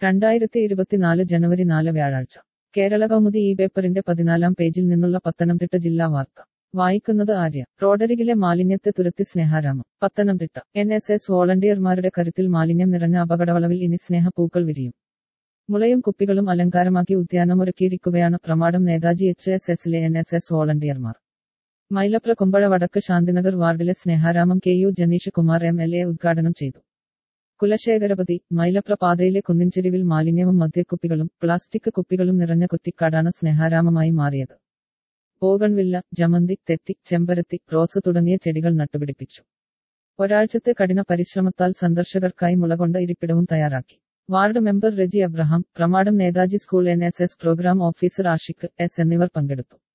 രണ്ടായിരത്തി ഇരുപത്തിനാല് ജനുവരി നാല് വ്യാഴാഴ്ച കേരള കൗമുദി ഈ പേപ്പറിന്റെ പതിനാലാം പേജിൽ നിന്നുള്ള പത്തനംതിട്ട ജില്ലാ വാർത്ത വായിക്കുന്നത് ആര്യ റോഡരികിലെ മാലിന്യത്തെ തുരത്തി Sneharamam Pathanamthitta N S S വോളണ്ടിയർമാരുടെ കരുത്തിൽ മാലിന്യം നിറഞ്ഞ അപകടവളവിൽ ഇനി സ്നേഹപ്പൂക്കൾ വിരിയും മുളയും കുപ്പികളും അലങ്കാരമാക്കി ഉദ്യാനമൊരുക്കിയിരിക്കുകയാണ് പ്രമാടം നേതാജി എച്ച് എസ് എസിലെ എൻ എസ് എസ് വോളണ്ടിയർമാർ മൈലപ്ര കുമ്പഴ വടക്ക് ശാന്തിനഗർ വാർഡിലെ Sneharamam K U Janeesh Kumar M L A ഉദ്ഘാടനം ചെയ്തു കുലശേഖരപതി മൈലപ്ര പാതയിലെ കുന്നിൻചെരിവിൽ മാലിന്യവും മദ്യക്കുപ്പികളും പ്ലാസ്റ്റിക് കുപ്പികളും നിറഞ്ഞ കുറ്റിക്കാടാണ് സ്നേഹാരാമമായി മാറിയത് ബോഗൺവില്ല ജമന്തി തെത്തി ചെമ്പരത്തി റോസ് തുടങ്ങിയ ചെടികൾ നട്ടുപിടിപ്പിച്ചു ഒരാഴ്ചത്തെ കഠിന പരിശ്രമത്താൽ സന്ദർശകർക്കായി മുളകൊണ്ട ഇരിപ്പിടവും തയ്യാറാക്കി ward member Reji Abraham Pramadam Netaji school N S S programme officer Ashiq S എന്നിവർ പങ്കെടുത്തു